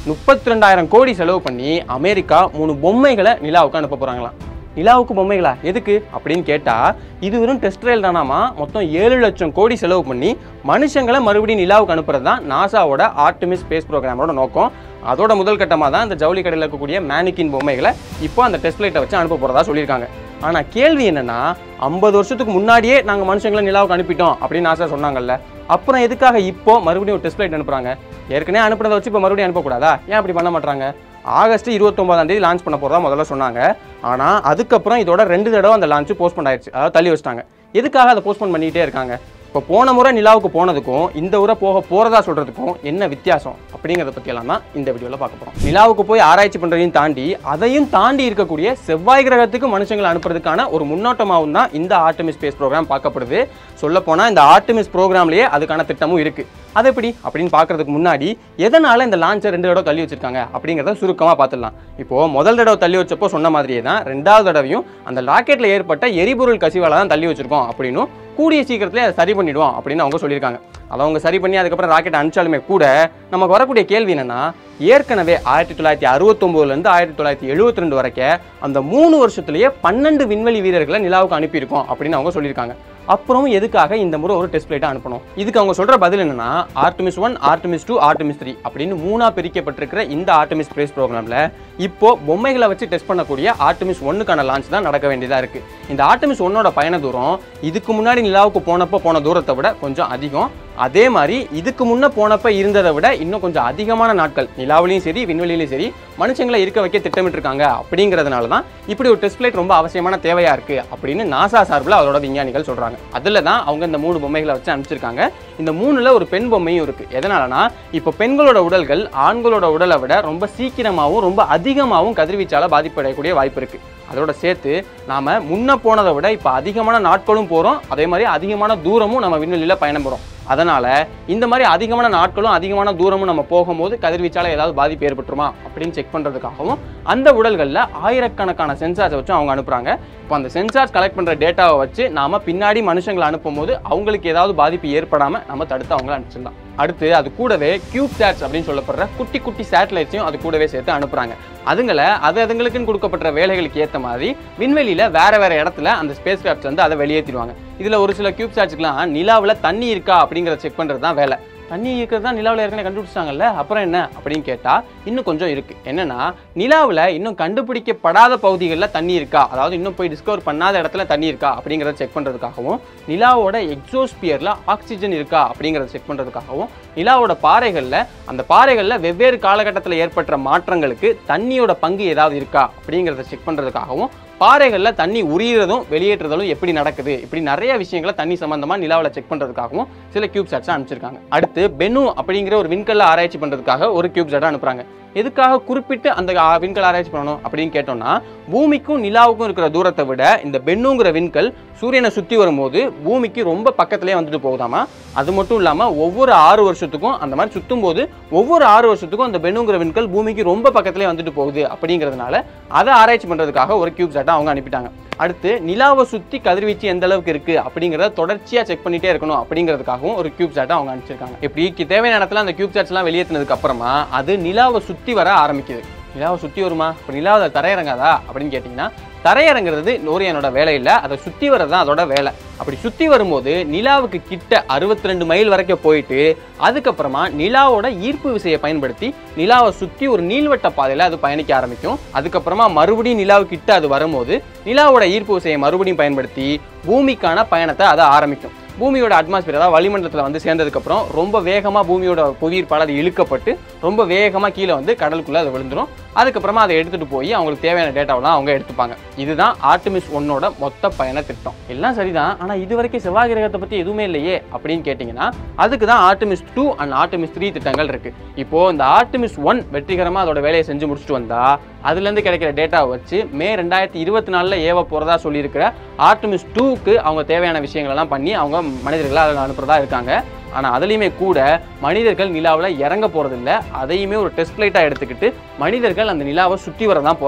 முப்பத்தி ரெண்டாயிரம் கோடி செலவு பண்ணி அமெரிக்கா மூணு பொம்மைகளை நிலாவுக்கு அனுப்ப போகிறாங்களாம் நிலாவுக்கு பொம்மைகளா எதுக்கு அப்படின்னு கேட்டால் இது வெறும் டெஸ்ட் ட்ரையல் தானாமா மொத்தம் ஏழு லட்சம் கோடி செலவு பண்ணி மனுஷங்களை மறுபடியும் நிலாவுக்கு அனுப்புறது தான் நாசாவோட ஆர்டிமிஸ் ஸ்பேஸ் ப்ரோக்ராமோட நோக்கம் அதோட முதல் கட்டமாக தான் இந்த ஜவுளி கடையில் இருக்கக்கூடிய மேனிக்கின் பொம்மைகளை இப்போ அந்த டெஸ்ட் லைட்டை வச்சு அனுப்ப போகிறதா சொல்லியிருக்காங்க ஆனால் கேள்வி என்னன்னா ஐம்பது வருஷத்துக்கு முன்னாடியே நாங்கள் மனுஷங்களை நிலாவுக்கு அனுப்பிட்டோம் அப்படின்னு நாசா சொன்னாங்கல்ல அப்புறம் எதுக்காக இப்போ மறுபடியும் ஒரு டெஸ்ட் லைட் அனுப்புறாங்க ஏற்கனவே அனுப்புனதை வச்சு இப்போ மறுபடியும் அனுப்பக்கூடாதா ஏன் அப்படி பண்ண மாட்டாங்க ஆகஸ்ட் இருபத்தொம்பதாம் தேதி லான்ச் பண்ண போகிறதா முதல்ல சொன்னாங்க ஆனால் அதுக்கப்புறம் இதோட ரெண்டு தடவை அந்த லான்ச் போஸ்ட்போன் ஆயிடுச்சு அதாவது தள்ளி வச்சிட்டாங்க எதுக்காக அதை போஸ்ட்போன் பண்ணிகிட்டே இருக்காங்க இப்போ போன முறை நிலாவுக்கு போனதுக்கும் இந்த முறை போக போகிறதா சொல்கிறதுக்கும் என்ன வித்தியாசம் அப்படிங்கிறத பற்றியெல்லாம் தான் இந்த வீடியோவில் பார்க்க போகிறோம் நிலாவுக்கு போய் ஆராய்ச்சி பண்ணுறதையும் தாண்டி அதையும் தாண்டி இருக்கக்கூடிய செவ்வாய் கிரகத்துக்கு மனுஷங்களை அனுப்புறதுக்கான ஒரு முன்னோட்டமாகவும் தான் இந்த ஆர்டமிஸ் ஸ்பேஸ் ப்ரோக்ராம் பார்க்கப்படுது சொல்லப்போனால் இந்த ஆர்டமிஸ் ப்ரோக்ராம்லேயே அதுக்கான திட்டமும் இருக்குது அது எப்படி அப்படின்னு பார்க்கறதுக்கு முன்னாடி எதனால் இந்த லான்ச்சை ரெண்டு தடவை தள்ளி வச்சிருக்காங்க அப்படிங்கிறத சுருக்கமாக பார்த்துடலாம் இப்போது முதல் தடவை தள்ளி வச்சப்போ சொன்ன மாதிரியே தான் ரெண்டாவது தடவையும் அந்த ராக்கெட்டில் ஏற்பட்ட எரிபொருள் கசிவால தான் தள்ளி வச்சிருக்கோம் அப்படின்னும் கூடிய சீக்கிரத்திலே அதை சரி பண்ணிடுவோம் அப்படின்னு அவங்க சொல்லியிருக்காங்க அதை அவங்க சரி பண்ணி அதுக்கப்புறம் ராக்கெட் அனுப்பிச்சாலுமே கூட நமக்கு வரக்கூடிய கேள்வி என்னன்னா ஏற்கனவே ஆயிரத்தி தொள்ளாயிரத்தி அறுபத்தொம்போதுலேருந்து ஆயிரத்தி தொள்ளாயிரத்தி எழுபத்தி ரெண்டு வரைக்கும் அந்த மூணு வருஷத்துலேயே பன்னெண்டு விண்வெளி வீரர்களை நிலாவுக்கு அனுப்பியிருக்கோம் அப்படின்னு அவங்க சொல்லியிருக்காங்க அப்புறம் எதுக்காக இந்த முறை ஒரு டெஸ்ட் பிளேட்டை அனுப்பணும் இதுக்கு அவங்க சொல்ற பதில் என்னன்னா Artemis one Artemis two Artemis three அப்படின்னு மூணா பிரிக்கப்பட்டிருக்கிற இந்த ஆர்டமிஸ் ஸ்பேஸ் ப்ரோக்ராம்ல இப்போ பொம்மைகளை வச்சு டெஸ்ட் பண்ணக்கூடிய ஆர்டமிஸ் ஒன்னுக்கான லான்ச் தான் நடக்க வேண்டியதா இருக்கு இந்த ஆர்டமிஸ் ஒன்னோட பயண தூரம் இதுக்கு முன்னாடி நிலாவுக்கு போனப்போ போன தூரத்தை விட கொஞ்சம் அதிகம் அதே மாதிரி இதுக்கு முன்ன போனப்ப இருந்ததை விட இன்னும் கொஞ்சம் அதிகமான நாட்கள் நிலாவிலையும் சரி விண்வெளியிலையும் சரி மனுஷங்களை இருக்க வைக்க திட்டமிட்டிருக்காங்க அப்படிங்கிறதுனால தான் இப்படி ஒரு டெஸ்ட் பிளேட் ரொம்ப அவசியமான தேவையா இருக்கு அப்படின்னு நாசா சார்பில் அதோட விஞ்ஞானிகள் சொல்றாங்க அதில் தான் அவங்க இந்த மூணு பொம்மைகளை வச்சு அனுப்பிச்சிருக்காங்க இந்த மூணுல ஒரு பெண் பொம்மையும் இருக்கு எதனாலனா இப்போ பெண்களோட உடல்கள் ஆண்களோட உடலை விட ரொம்ப சீக்கிரமாகவும் ரொம்ப அதிகமாகவும் கதிர்வீச்சால பாதிப்படையக்கூடிய வாய்ப்பு இருக்கு அதோட சேர்த்து நாம முன்ன போனதை விட இப்போ அதிகமான நாட்களும் போகிறோம் அதே மாதிரி அதிகமான தூரமும் நம்ம விண்வெளியில் பயணம் போகிறோம் அதனால இந்த மாதிரி அதிகமான நாட்களும் அதிகமான தூரமும் நம்ம போகும்போது கதிர்வீச்சால ஏதாவது பாதிப்பு ஏற்பட்டுருமா அப்படின்னு செக் பண்ணுறதுக்காகவும் அந்த உடல்களில் ஆயிரக்கணக்கான சென்சார்ஸை வச்சு அவங்க அனுப்புகிறாங்க இப்போ அந்த சென்சார்ஸ் கலெக்ட் பண்ணுற டேட்டாவை வச்சு நாம பின்னாடி மனுஷங்களை அனுப்பும்போது அவங்களுக்கு ஏதாவது பாதிப்பு ஏற்படாமல் நம்ம தடுத்து அவங்கள அனுப்பிச்சிடலாம் அடுத்து அது கூடவே கியூப் சேட்ஸ் அப்படின்னு சொல்லப்படுற குட்டி குட்டி சேட்டலைட்ஸையும் அது கூடவே சேர்த்து அனுப்புகிறாங்க அதுங்களை அது அதுங்களுக்குன்னு கொடுக்கப்பட்ட வேலைகளுக்கு ஏற்ற மாதிரி விண்வெளியில் வேற வேற இடத்துல அந்த ஸ்பேஸ் கிராஃப்ட்ஸ் வந்து அதை வெளியேற்றிடுவாங்க இதில் ஒரு சில கியூப் சேட்ஸ்க்குலாம் நிலாவில் தண்ணி இருக்கா அப்படிங்கிறத செக் பண்ணுறது தான் வேலை தண்ணி இருக்கிறது தான் நிலாவில் ஏற்கனவே கண்டுபிடிச்சிட்டாங்கல்ல அப்புறம் என்ன அப்படின்னு கேட்டால் இன்னும் கொஞ்சம் இருக்குது என்னன்னா நிலாவில் இன்னும் கண்டுபிடிக்கப்படாத பகுதிகளில் தண்ணி இருக்கா அதாவது இன்னும் போய் டிஸ்கவர் பண்ணாத இடத்துல தண்ணி இருக்கா அப்படிங்கிறத செக் பண்ணுறதுக்காகவும் நிலாவோட எக்ஸோஸ்பியரில் ஆக்சிஜன் இருக்கா அப்படிங்கிறத செக் பண்ணுறதுக்காகவும் நிலாவோட பாறைகளில் அந்த பாறைகளில் வெவ்வேறு காலகட்டத்தில் ஏற்பட்ட மாற்றங்களுக்கு தண்ணியோட பங்கு ஏதாவது இருக்கா அப்படிங்கிறத செக் பண்ணுறதுக்காகவும் பாறைகளில் தண்ணி உரியறதும் வெளியேற்றுறதும் எப்படி நடக்குது இப்படி நிறைய விஷயங்களை தண்ணி சம்பந்தமா நிலாவில் செக் பண்ணுறதுக்காகவும் சில கியூப் சாட்ஸை அனுப்பிச்சிருக்காங்க அடுத்து பெனு அப்படிங்கிற ஒரு விண்கல்ல ஆராய்ச்சி பண்ணுறதுக்காக ஒரு கியூப் சாட்டை அனுப்புறாங்க எதுக்காக குறிப்பிட்டு அந்த ஆ- விண்கல் ஆராய்ச்சி பண்ணணும் அப்படின்னு கேட்டோம்னா பூமிக்கும் நிலாவுக்கும் இருக்கிற தூரத்தை விட இந்த பெண்ணுங்கிற விண்கல் சூரியனை சுற்றி வரும்போது பூமிக்கு ரொம்ப பக்கத்துலேயே வந்துட்டு போகுதாமா அது மட்டும் இல்லாமல் ஒவ்வொரு ஆறு வருஷத்துக்கும் அந்த மாதிரி சுற்றும் போது ஒவ்வொரு ஆறு வருஷத்துக்கும் அந்த பெண்ணுங்கிற விண்கல் பூமிக்கு ரொம்ப பக்கத்துலேயே வந்துட்டு போகுது அப்படிங்கிறதுனால அதை ஆராய்ச்சி பண்ணுறதுக்காக ஒரு கியூப் சாட்டை அவங்க அனுப்பிட்டாங்க அடுத்து நிலாவை சுற்றி கதிர்வீச்சு எந்த அளவுக்கு இருக்குது அப்படிங்கிறத தொடர்ச்சியாக செக் பண்ணிட்டே இருக்கணும் அப்படிங்கிறதுக்காகவும் ஒரு கியூப் சாட்டை அவங்க அனுப்பிச்சிருக்காங்க இப்படி கி- தேவையான இடத்துல அந்த கியூப் சாட்ஸ்லாம் வெளியேற்றினதுக்கு அப்புறமா அது நிலாவை சுற்றி வர ஆரம்பிக்குது நிலாவை சுற்றி வருமா இப்போ நிலாவை தரையிறங்காதா அப்படின்னு கேட்டிங்கன்னா தரையிறங்குறது நூரியனோட வேலை இல்லை அதை சுற்றி வர்றது தான் அதோட வேலை அப்படி சுற்றி வரும்போது நிலாவுக்கு கிட்ட அறுபத்தி ரெண்டு மைல் வரைக்கும் போயிட்டு அதுக்கப்புறமா நிலாவோட ஈர்ப்பு விசையை பயன்படுத்தி நிலாவை சுற்றி ஒரு நீள்வட்ட பாதையில் அது பயணிக்க ஆரம்பிக்கும் அதுக்கப்புறமா மறுபடியும் நிலாவு கிட்ட அது வரும்போது நிலாவோட ஈர்ப்பு விசையை மறுபடியும் பயன்படுத்தி பூமிக்கான பயணத்தை அதை ஆரம்பிக்கும் பூமியோட அட்மாஸ்பியர் அதாவது வளிமண்டலத்தில் வந்து சேர்ந்ததுக்கப்புறம் ரொம்ப வேகமாக பூமியோட புவியீர்ப்பால் அது இழுக்கப்பட்டு ரொம்ப வேகமாக கீழே வந்து கடலுக்குள்ளே அது விழுந்துரும் அதுக்கப்புறமா அதை எடுத்துகிட்டு போய் அவங்களுக்கு தேவையான டேட்டாவெல்லாம் அவங்க எடுத்துப்பாங்க இதுதான் ஆர்டிமிஸ் ஒன்னோட மொத்த பயண திட்டம் எல்லாம் சரிதான் ஆனால் இது வரைக்கும் செவ்வாய் கிரகத்தை பற்றி எதுவுமே இல்லையே அப்படின்னு கேட்டிங்கன்னா அதுக்கு தான் Artemis two and Artemis three திட்டங்கள் இருக்குது இப்போது இந்த ஆர்டிமிஸ் ஒன் வெற்றிகரமாக அதோட வேலையை செஞ்சு முடிச்சுட்டு வந்தா அதுலேருந்து கிடைக்கிற டேட்டாவை வச்சு மே ரெண்டாயிரத்தி இருபத்தி நாலில் ஏவ போகிறதா சொல்லியிருக்கிற ஆர்டிமிஸ் டூக்கு அவங்க தேவையான விஷயங்களெல்லாம் பண்ணி அவங்க மனிதர்களை அதில் அனுப்புறதா இருக்காங்க ஆனால் அதுலேயுமே கூட மனிதர்கள் நிலாவில் இறங்க போகிறதில்ல அதையுமே ஒரு டெஸ்ட் ஃப்ளைட்டாக எடுத்துக்கிட்டு மனிதர்கள் அந்த நிலாவை சுற்றி வர தான் போகிறாங்க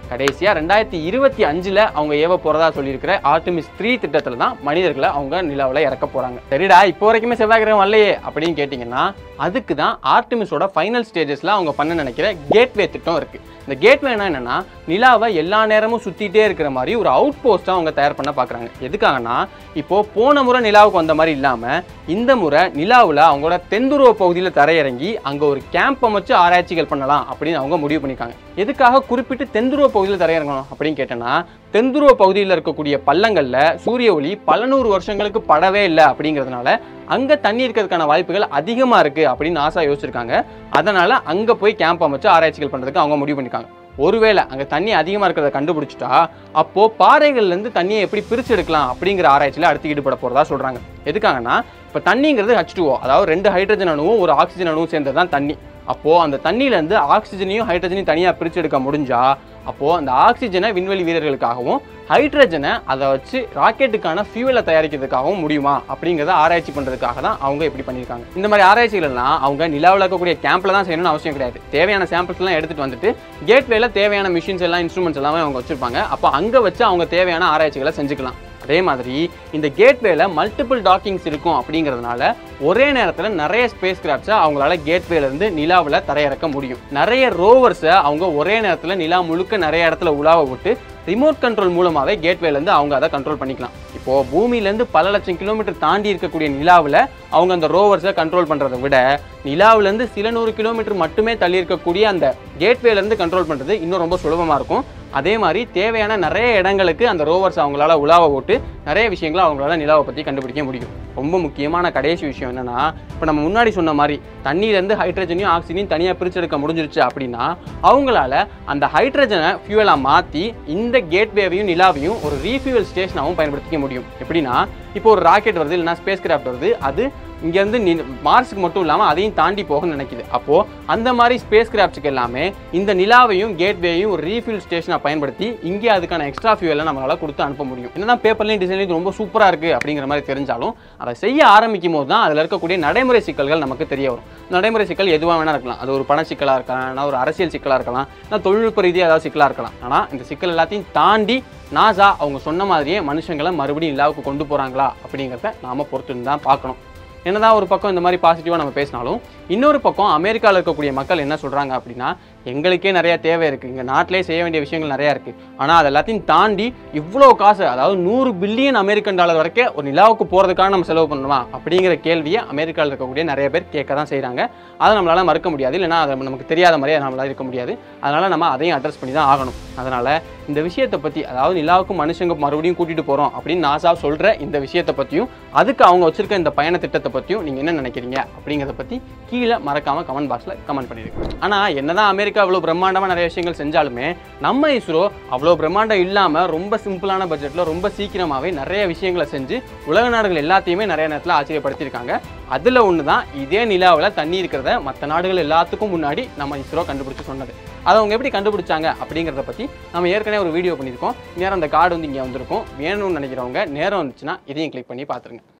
கடைசியாக ரெண்டாயிரத்தி இருபத்தி அஞ்சில் அவங்க ஏவ போகிறதா சொல்லியிருக்கிற ஆர்டிமிஸ் த்ரீ திட்டத்தில் தான் மனிதர்களை அவங்க நிலாவில் இறக்க போகிறாங்க சரிடா இப்போ வரைக்குமே செவ்வாய் கிரகம் வரலையே அப்படின்னு கேட்டிங்கன்னா அதுக்கு தான் ஆர்டிமிஸோட ஃபைனல் ஸ்டேஜஸில் அவங்க பண்ண நினைக்கிற கேட்வே திட்டம் இருக்குது இந்த கேட்வேனா என்னன்னா நிலாவை எல்லா நேரமும் சுற்றிட்டே இருக்கிற மாதிரி ஒரு அவுட் போஸ்ட்டாக அவங்க தயார் பண்ண பார்க்குறாங்க எதுக்காகனா இப்போ போன முறை நிலாவுக்கு வந்த மாதிரி இல்லாமல் இந்த முறை நிலாவில் அவங்களோட தென்துருவ பகுதியில் தரையிறங்கி அங்கே ஒரு கேம்ப் அமைச்சு ஆராய்ச்சிகள் பண்ணலாம் அப்படின்னு அவங்க முடிவு பண்ணியிருக்காங்க எதுக்காக குறிப்பிட்டு தென்துருவ பகுதியில் தரையிறங்கணும் அப்படின்னு கேட்டேன்னா தென்துருவ பகுதியில் இருக்கக்கூடிய பள்ளங்களில் சூரிய ஒளி பல நூறு வருஷங்களுக்கு படவே இல்லை அப்படிங்கிறதுனால அங்கே தண்ணி இருக்கிறதுக்கான வாய்ப்புகள் அதிகமாக இருக்குது அப்படின்னு நாசா யோசிச்சிருக்காங்க அதனால் அங்கே போய் கேம்ப் அமைச்சு ஆராய்ச்சிகள் பண்ணுறதுக்கு அவங்க முடிவு பண்ணியிருக்காங்க ஒருவேளை அங்கே தண்ணி அதிகமாக இருக்கிறத கண்டுபிடிச்சிட்டா அப்போது பாறைகள்லேருந்து தண்ணியை எப்படி பிரித்து எடுக்கலாம் அப்படிங்கிற ஆராய்ச்சியில் அடுத்து ஈடுபட போகிறதா சொல்கிறாங்க எதுக்காகனா இப்போ தண்ணிங்கிறது ஹச் அதாவது ரெண்டு ஹைட்ரஜன் அணுவும் ஒரு ஆக்சிஜன் அணுவும் சேர்ந்தது தான் தண்ணி அப்போது அந்த தண்ணியிலேருந்து ஆக்சிஜனையும் ஹைட்ரஜனையும் தனியாக பிரித்து எடுக்க முடிஞ்சா அப்போது அந்த ஆக்சிஜனை விண்வெளி வீரர்களுக்காகவும் ஹைட்ரஜனை அதை வச்சு ராக்கெட்டுக்கான ஃபியூவலை தயாரிக்கிறதுக்காகவும் முடியுமா அப்படிங்கிறத ஆராய்ச்சி பண்ணுறதுக்காக தான் அவங்க இப்படி பண்ணியிருக்காங்க இந்த மாதிரி ஆராய்ச்சிகள் எல்லாம் அவங்க நிலாவில் இருக்கக்கூடிய கேம்பில் தான் செய்யணும்னு அவசியம் கிடையாது தேவையான samples எல்லாம் எடுத்துகிட்டு வந்துட்டு கேட்வேல தேவையான மிஷின்ஸ் எல்லாம் இன்ஸ்ட்ருமெண்ட்ஸ் எல்லாமே அவங்க வச்சிருப்பாங்க அப்போ அங்கே வச்சு அவங்க தேவையான ஆராய்ச்சிகளை செஞ்சுக்கலாம் அதே மாதிரி இந்த கேட்வேல மல்டிபிள் டாக்கிங்ஸ் இருக்கும் அப்படிங்கிறதுனால ஒரே நேரத்தில் நிறைய ஸ்பேஸ் கிராஃப்ட்ஸை அவங்களால கேட்வேல இருந்து நிலாவில் தரையிறக்க முடியும் நிறைய ரோவர்ஸை அவங்க ஒரே நேரத்தில் நிலா முழுக்க நிறைய இடத்துல உலாவ விட்டு ரிமோட் கண்ட்ரோல் மூலமாகவே கேட்வேலேருந்து அவங்க அதை கண்ட்ரோல் பண்ணிக்கலாம் இப்போது பூமியிலேருந்து பல லட்சம் கிலோமீட்டர் தாண்டி இருக்கக்கூடிய நிலாவில் அவங்க அந்த ரோவர்ஸை கண்ட்ரோல் பண்ணுறதை விட நிலாவிலேருந்து சில நூறு கிலோமீட்டர் மட்டுமே தள்ளி இருக்கக்கூடிய அந்த கேட்வேலேருந்து கண்ட்ரோல் பண்ணுறது இன்னும் ரொம்ப சுலபமாக இருக்கும் அதே மாதிரி தேவையான நிறைய இடங்களுக்கு அந்த ரோவர்ஸ் அவங்களால உலாவ ஓட்டு நிறைய விஷயங்களை அவங்களால நிலாவை பற்றி கண்டுபிடிக்க முடியும் ரொம்ப முக்கியமான கடைசி விஷயம் என்னன்னா இப்போ நம்ம முன்னாடி சொன்ன மாதிரி தண்ணியிலேருந்து ஹைட்ரஜனையும் ஆக்சிஜனையும் தனியாக பிரிச்செடுக்க முடிஞ்சிருச்சு அப்படின்னா அவங்களால அந்த ஹைட்ரஜனை ஃபியூவலாக மாற்றி இந்த கேட்வேவையும் நிலாவையும் ஒரு ரீஃபியூவல் ஸ்டேஷனாகவும் பயன்படுத்திக்க முடியும் எப்படின்னா இப்போ ஒரு ராக்கெட் வருது இல்லைன்னா ஸ்பேஸ் கிராஃப்ட் வருது அது இங்கேருந்து நி மார்ஸுக்கு மட்டும் இல்லாமல் அதையும் தாண்டி போக நினைக்குது அப்போது அந்த மாதிரி ஸ்பேஸ் கிராஃப்ட்ஸுக்கு எல்லாமே இந்த நிலாவையும் கேட்வேயும் ஒரு ரீஃபில் ஸ்டேஷனை பயன்படுத்தி இங்கே அதுக்கான எக்ஸ்ட்ரா ஃபியூவலை நம்மளால் கொடுத்து அனுப்ப முடியும் என்னதான் பேப்பர்லையும் டிசைன்லையும் ரொம்ப சூப்பராக இருக்குது அப்படிங்கிற மாதிரி தெரிஞ்சாலும் அதை செய்ய ஆரம்பிக்கும் போது தான் அதில் இருக்கக்கூடிய நடைமுறை சிக்கல்கள் நமக்கு தெரிய வரும் நடைமுறை சிக்கல் எதுவாக வேணா இருக்கலாம் அது ஒரு பண சிக்கலாக இருக்கலாம் இல்லைனா ஒரு அரசியல் சிக்கலாக இருக்கலாம் இல்லை தொழில்நுட்ப ரீதியாக ஏதாவது சிக்கலாக இருக்கலாம் ஆனால் இந்த சிக்கல் எல்லாத்தையும் தாண்டி நாசா அவங்க சொன்ன மாதிரியே மனுஷங்களை மறுபடியும் நிலாவுக்கு கொண்டு போகிறாங்களா அப்படிங்கிறத நாம பொறுத்து தான் பார்க்கணும் என்னதான் ஒரு பக்கம் இந்த மாதிரி பாசிட்டிவாக நம்ம பேசினாலும் இன்னொரு பக்கம் அமெரிக்காவில் இருக்கக்கூடிய மக்கள் என்ன சொல்கிறாங்க அப்படின்னா எங்களுக்கே நிறைய தேவை இருக்குது இங்கே நாட்டிலே செய்ய வேண்டிய விஷயங்கள் நிறையா இருக்குது ஆனால் அது எல்லாத்தையும் தாண்டி இவ்வளோ காசு அதாவது நூறு பில்லியன் அமெரிக்கன் டாலர் வரைக்கும் ஒரு நிலாவுக்கு போகிறதுக்காக நம்ம செலவு பண்ணணுமா அப்படிங்கிற கேள்வியை அமெரிக்காவில் இருக்கக்கூடிய நிறைய பேர் கேட்க தான் செய்கிறாங்க அதை நம்மளால் மறுக்க முடியாது இல்லைன்னா அது நமக்கு தெரியாத மாதிரியே நம்மளால இருக்க முடியாது அதனால் நம்ம அதையும் அட்ரஸ் பண்ணி தான் ஆகணும் அதனால் இந்த விஷயத்தை பற்றி அதாவது நிலாவுக்கு மனுஷங்க மறுபடியும் கூட்டிகிட்டு போகிறோம் அப்படின்னு நாசா சொல்கிற இந்த விஷயத்தை பற்றியும் அதுக்கு அவங்க வச்சிருக்க இந்த பயண திட்டத்தை பற்றியும் நீங்கள் என்ன நினைக்கிறீங்க அப்படிங்கிறத பற்றி கீழே மறக்காமல் கமெண்ட் பாக்ஸில் கமெண்ட் பண்ணிடுங்க ஆனால் என்னதான் அமெரிக்கா அவ்வளோ பிரம்மாண்டமாக நிறைய விஷயங்கள் செஞ்சாலுமே நம்ம இஸ்ரோ அவ்வளோ பிரம்மாண்டம் இல்லாமல் ரொம்ப சிம்பிளான பட்ஜெட்டில் ரொம்ப சீக்கிரமாகவே நிறைய விஷயங்களை செஞ்சு உலக நாடுகள் எல்லாத்தையுமே நிறைய நேரத்தில் ஆச்சரியப்படுத்தியிருக்காங்க அதில் ஒன்று தான் இதே நிலாவில் தண்ணி இருக்கிறத மற்ற நாடுகள் எல்லாத்துக்கும் முன்னாடி நம்ம இஸ்ரோ கண்டுபிடிச்சு சொன்னது அதை அவங்க எப்படி கண்டுபிடிச்சாங்க அப்படிங்கிறத பற்றி நம்ம ஏற்கனவே ஒரு வீடியோ பண்ணியிருக்கோம் நேரம் அந்த கார்டு வந்து இங்கே வந்திருக்கும் வேணும்னு நினைக்கிறவங்க நேரம் வந்துச்சுன்னா இதையும் கிளிக் பண்ணி பார்த்துருங்க